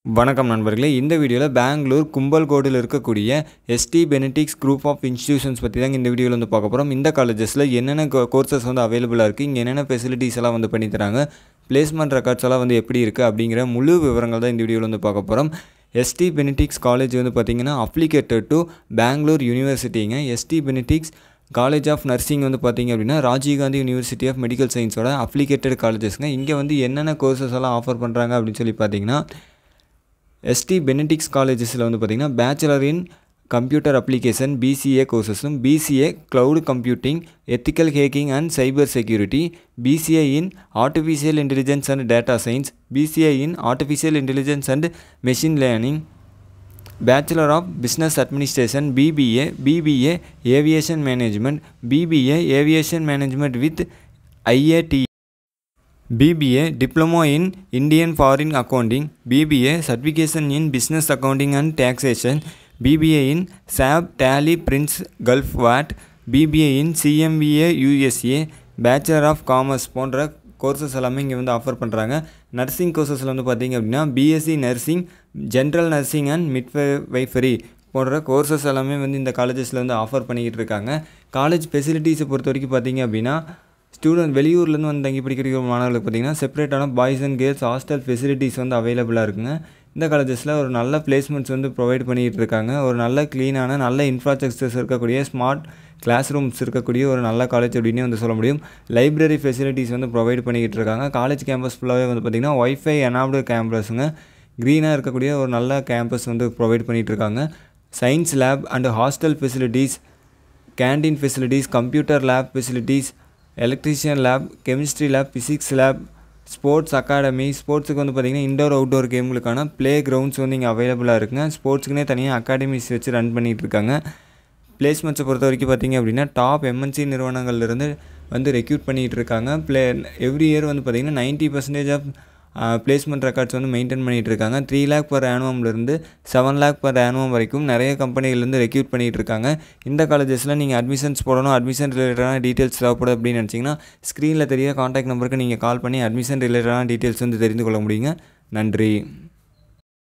வணக்கம் நண்பர்களே இந்த வீடியோவில் பெங்களூர் கும்பல்கோடில் இருக்கக்கூடிய ST Benedict's group of institutions பற்றி தாங்க இந்த வீடியோவில் வந்து பார்க்க போகிறோம் இந்த காலேஜஸில் என்னென்ன கோர்சஸ் வந்து அவைலபிளாக இருக்குது இங்கே என்னென்ன ஃபெசிலிட்டிஸ் எல்லாம் வந்து பண்ணி தராங்க பிளேஸ்மெண்ட் ரெக்கார்ட்ஸ் எல்லாம் வந்து எப்படி இருக்குது அப்படிங்கிற முழு விவரங்கள் தான் இந்த வீடியோவில் வந்து பார்க்க போகிறோம் எஸ்டி பெனடிக்ஸ் காலேஜ் வந்து பார்த்திங்கன்னா அப்ளிகேட்டட் to Bangalore யூனிவர்சிட்டிங்க ST Benedict's college of nursing வந்து பார்த்திங்க அப்படின்னா ராஜீவ்காந்தி யூனிவர்சிட்டி ஆஃப் மெடிக்கல் சயின்ஸோட அப்ளிகேட்டட் காலேஜஸ்ங்க இங்கே வந்து என்னென்ன கோர்சஸ் எல்லாம் ஆஃபர் பண்ணுறாங்க அப்படின்னு சொல்லி பார்த்தீங்கன்னா எஸ்டி பெனடிக்ஸ் காலேஜஸில் வந்து பார்த்திங்கன்னா bachelor in computer application BCA கோர்சஸும் BCA cloud computing ethical hacking and cyber security BCA in artificial intelligence and data science BCA in artificial intelligence and machine learning bachelor of business administration BBA BBA aviation management BBA aviation management with IAT BBA Diploma in Indian Foreign Accounting, BBA Certification in Business Accounting and Taxation, BBA in SAP Tally Prince Gulf VAT, BBA in CMBA USA, Bachelor of Commerce போன்ற courses எல்லாமே இங்கே வந்து offer பண்ணுறாங்க nursing கோர்சஸில் வந்து பார்த்திங்க அப்படின்னா BSc nursing general nursing and midwifery போன்ற courses எல்லாமே வந்து இந்த காலேஜஸில் வந்து ஆஃபர் பண்ணிக்கிட்டு இருக்காங்க காலேஜ் ஃபெசிலிட்டிஸை பொறுத்த வரைக்கும் பார்த்திங்க அப்படின்னா ஸ்டூடெண்ட் வெளியூர்லேருந்து வந்து தங்கி படிக்கிற மாணவர்களுக்கு பார்த்திங்கன்னா செப்பரேட்டான boys and girls hostel facilities வந்து அவைலபிளாக இருக்குங்க இந்த காலேஜஸில் ஒரு நல்ல பிளேஸ்மெண்ட்ஸ் வந்து ப்ரொவைட் பண்ணிகிட்டு இருக்காங்க ஒரு நல்ல க்ளீனான நல்ல இன்ஃப்ராஸ்ட்ரக்சர்ஸ் இருக்கக்கூடிய ஸ்மார்ட் கிளாஸ் ரூம்ஸ் இருக்கக்கூடிய ஒரு நல்ல காலேஜ் அப்படின்னு வந்து சொல்ல முடியும் லைப்ரரி ஃபெசிலிட்டிஸ் வந்து ப்ரொவைட் பண்ணிக்கிட்டு இருக்காங்க காலேஜ் கேம்பஸ் ஃபுல்லாகவே வந்து பார்த்திங்கன்னா ஒய்ஃபை எனாப்டு கேம்பஸுங்க க்ரீனாக இருக்கக்கூடிய ஒரு நல்ல கேம்பஸ் வந்து ப்ரொவைட் பண்ணிகிட்டு இருக்காங்க science lab and hostel facilities canteen facilities computer lab facilities electrician lab chemistry lab physics lab sports academy ஸ்போர்ட்ஸுக்கு வந்து பார்த்திங்கன்னா இண்டோர் அவுட்டோர் கேம்களுக்கான ப்ளே கிரவுண்ட்ஸ் வந்து இங்கே அவைலபிளாக இருக்குங்க ஸ்போர்ட்ஸுக்குனே தனியாக அகாடமிஸ் வச்சு ரன் பண்ணிகிட்டு இருக்காங்க பிளேஸ்மெண்ட்ஸை பொறுத்த வரைக்கும் பார்த்திங்க அப்படின்னா டாப் எம்என்சி நிறுவனங்கள்லேருந்து வந்து ரெக்யூட் பண்ணிகிட்டு இருக்காங்க ப்ளே எவ்ரி இயர் வந்து பார்த்திங்கன்னா ninety percentage of placement records வந்து மெயின்டைன் பண்ணிகிட்டு இருக்காங்க த்ரீ லேக் பர் ஆனுவம்லேருந்து செவன் லேக் பர் ஆனுவம் வரைக்கும் நிறைய கம்பெனிலேருந்து ரெக்யூட் பண்ணிகிட்டு இருக்காங்க இந்த காலேஜஸில் நீங்கள் அட்மிஷன்ஸ் போடணும் அட்மிஷன் ரிலேட்டடான டீட்டெயில்ஸ் தேவைப்படுது அப்படின்னு நினச்சிங்கன்னா ஸ்க்ரீனில் தெரிய காண்டாக்ட் நம்பருக்கு நீங்கள் கால் பண்ணி அட்மிஷன் ரிலேட்டடான டீட்டெயில்ஸ் வந்து தெரிந்து கொள்ள முடியுங்க நன்றி